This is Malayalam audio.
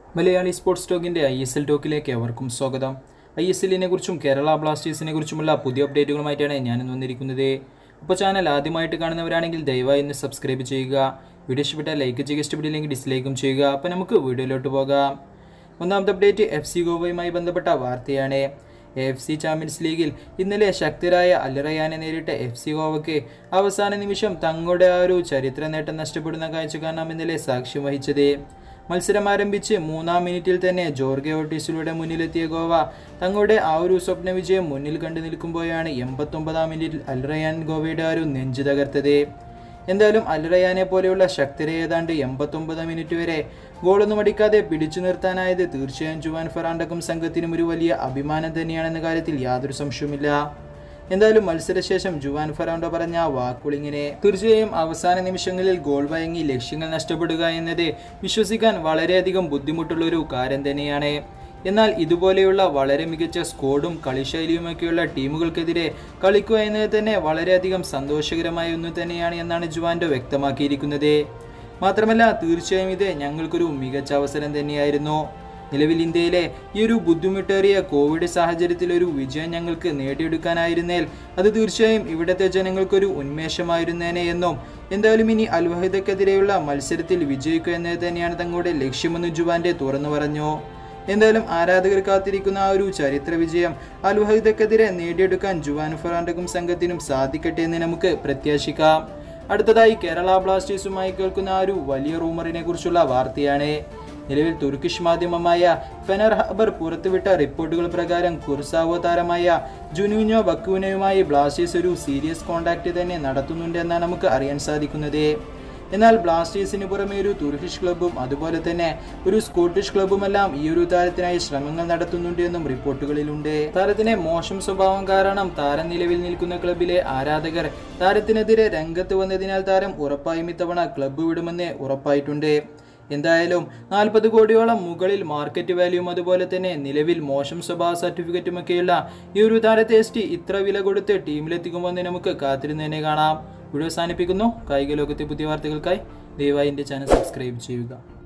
മലയാളി സ്പോർട്സ് ടോക്കിൻ്റെ ഐ എസ് എൽ ടോക്കിലേക്ക് എവർക്കും സ്വാഗതം ഐ എസ് എല്ലിനെ കുറിച്ചും കേരള ബ്ലാസ്റ്റേഴ്സിനെ കുറിച്ചുമുള്ള പുതിയ അപ്ഡേറ്റുകളുമായിട്ടാണ് ഞാൻ ഇന്ന് വന്നിരിക്കുന്നത് അപ്പോൾ ചാനൽ ആദ്യമായിട്ട് കാണുന്നവരാണെങ്കിൽ ദയവായി ഒന്ന് സബ്സ്ക്രൈബ് ചെയ്യുക വീഡിയോ ഇഷ്ടപ്പെട്ടാൽ ലൈക്ക് ചെയ്യുക ഇഷ്ടപ്പെട്ടില്ലെങ്കിൽ ഡിസ്ലൈക്കും ചെയ്യുക അപ്പോൾ നമുക്ക് വീഡിയോയിലോട്ട് പോകാം ഒന്നാമത്തെ അപ്ഡേറ്റ് എഫ് സി ഗോവയുമായി ബന്ധപ്പെട്ട വാർത്തയാണ് എഫ് സി ചാമ്പ്യൻസ് ലീഗിൽ ഇന്നലെ ശക്തരായ അൽറയാനെ നേരിട്ട എഫ് സി ഗോവയ്ക്ക് അവസാന നിമിഷം തങ്ങളുടെ ആ ഒരു ചരിത്ര നേട്ടം നഷ്ടപ്പെടുന്ന കാഴ്ച കാണാം ഇന്നലെ സാക്ഷ്യം വഹിച്ചത് മത്സരം ആരംഭിച്ച് മൂന്നാം മിനിറ്റിൽ തന്നെ ജോർഗെ ഓട്ടീസിലൂടെ മുന്നിലെത്തിയ ഗോവ തങ്ങളുടെ ആ ഒരു സ്വപ്ന വിജയം മുന്നിൽ കണ്ടു നിൽക്കുമ്പോഴാണ് എൺപത്തൊമ്പതാം മിനിറ്റിൽ അൽറയാൻ ഗോവയുടെ ആ ഒരു നെഞ്ചു തകർത്തത് എന്തായാലും അൽറയാനെ പോലെയുള്ള ശക്തരെ ഏതാണ്ട് എൺപത്തൊമ്പത് മിനിറ്റ് വരെ ഗോളൊന്നും അടിക്കാതെ പിടിച്ചു നിർത്താനായത് തീർച്ചയായും ജുവാൻ ഫെറാണ്ടക്കും സംഘത്തിനും ഒരു വലിയ അഭിമാനം തന്നെയാണെന്ന കാര്യത്തിൽ യാതൊരു സംശയവുമില്ല എന്തായാലും മത്സരശേഷം ജുവാൻ ഫെറാണ്ടോ പറഞ്ഞ ആ വാക്കുളിങ്ങനെ തീർച്ചയായും അവസാന നിമിഷങ്ങളിൽ ഗോൾ വഴങ്ങി ലക്ഷ്യങ്ങൾ നഷ്ടപ്പെടുക എന്നത് വിശ്വസിക്കാൻ വളരെയധികം ബുദ്ധിമുട്ടുള്ളൊരു കാര്യം തന്നെയാണ് എന്നാൽ ഇതുപോലെയുള്ള വളരെ മികച്ച സ്കോഡും കളിശൈലിയുമൊക്കെയുള്ള ടീമുകൾക്കെതിരെ കളിക്കുക എന്നത് തന്നെ വളരെയധികം സന്തോഷകരമായ ഒന്ന് തന്നെയാണ് എന്നാണ് ജുവാൻഡോ വ്യക്തമാക്കിയിരിക്കുന്നത് മാത്രമല്ല തീർച്ചയായും ഇത് ഞങ്ങൾക്കൊരു മികച്ച അവസരം തന്നെയായിരുന്നു നിലവിൽ ഇന്ത്യയിലെ ഈ ഒരു ബുദ്ധിമുട്ടേറിയ കോവിഡ് സാഹചര്യത്തിൽ ഒരു വിജയം ഞങ്ങൾക്ക് നേടിയെടുക്കാനായിരുന്നേൽ അത് തീർച്ചയായും ഇവിടുത്തെ ജനങ്ങൾക്കൊരു ഉന്മേഷമായിരുന്നേനെ എന്നും എന്തായാലും ഇനി അൽവഹിദക്കെതിരെയുള്ള മത്സരത്തിൽ വിജയിക്കുക എന്നത് തന്നെയാണ് തങ്ങളുടെ ലക്ഷ്യമെന്ന് ജുവാന്റെ തുറന്നു പറഞ്ഞു എന്തായാലും ആരാധകർ കാത്തിരിക്കുന്ന ആ ഒരു ചരിത്ര വിജയം അൽവഹിദക്കെതിരെ നേടിയെടുക്കാൻ ജുവാൻ ഫെറാണ്ടക്കും സംഘത്തിനും സാധിക്കട്ടെ എന്ന് നമുക്ക് പ്രത്യാശിക്കാം അടുത്തതായി കേരള ബ്ലാസ്റ്റേഴ്സുമായി കേൾക്കുന്ന ആ ഒരു വലിയ റൂമറിനെ കുറിച്ചുള്ള വാർത്തയാണ് നിലവിൽ തുർക്കിഷ് മാധ്യമമായ ഫെനർ ഹബർ പുറത്തുവിട്ട റിപ്പോർട്ടുകൾ പ്രകാരം കുർസാവോ താരമായ ജുനൂഞ്ഞോ ബക്കുവിനയുമായി ബ്ലാസ്റ്റേഴ്സ് ഒരു സീരിയസ് കോണ്ടാക്ട് തന്നെ നടത്തുന്നുണ്ട് എന്നാണ് നമുക്ക് അറിയാൻ സാധിക്കുന്നത് എന്നാൽ ബ്ലാസ്റ്റേഴ്സിന് പുറമെ ഒരു തുർക്കിഷ് ക്ലബ്ബും അതുപോലെ തന്നെ ഒരു സ്കോട്ടിഷ് ക്ലബ്ബുമെല്ലാം ഈ ഒരു താരത്തിനായി ശ്രമങ്ങൾ നടത്തുന്നുണ്ട് എന്നും റിപ്പോർട്ടുകളിലുണ്ട് താരത്തിന്റെ മോശം സ്വഭാവം കാരണം താരം നിലവിൽ നിൽക്കുന്ന ക്ലബിലെ ആരാധകർ താരത്തിനെതിരെ രംഗത്ത് വന്നതിനാൽ താരം ഉറപ്പായും ഇത്തവണ ക്ലബ്ബ് വിടുമെന്ന് ഉറപ്പായിട്ടുണ്ട് എന്തായാലും നാൽപ്പത് കോടിയോളം മുകളിൽ മാർക്കറ്റ് വാല്യൂം അതുപോലെ തന്നെ നിലവിൽ മോശം സ്വഭാവ സർട്ടിഫിക്കറ്റുമൊക്കെയുള്ള ഈ ഒരു താരത്തെ എസ് ടി ഇത്ര വില കൊടുത്ത് ടീമിലെത്തിക്കുമെന്ന് നമുക്ക് കാത്തിരുന്ന് തന്നെ കാണാം വീഡിയോ അവസാനിപ്പിക്കുന്നു കായിക ലോകത്തെ പുതിയ വാർത്തകൾക്കായി ദയവായി എൻ്റെ ചാനൽ സബ്സ്ക്രൈബ് ചെയ്യുക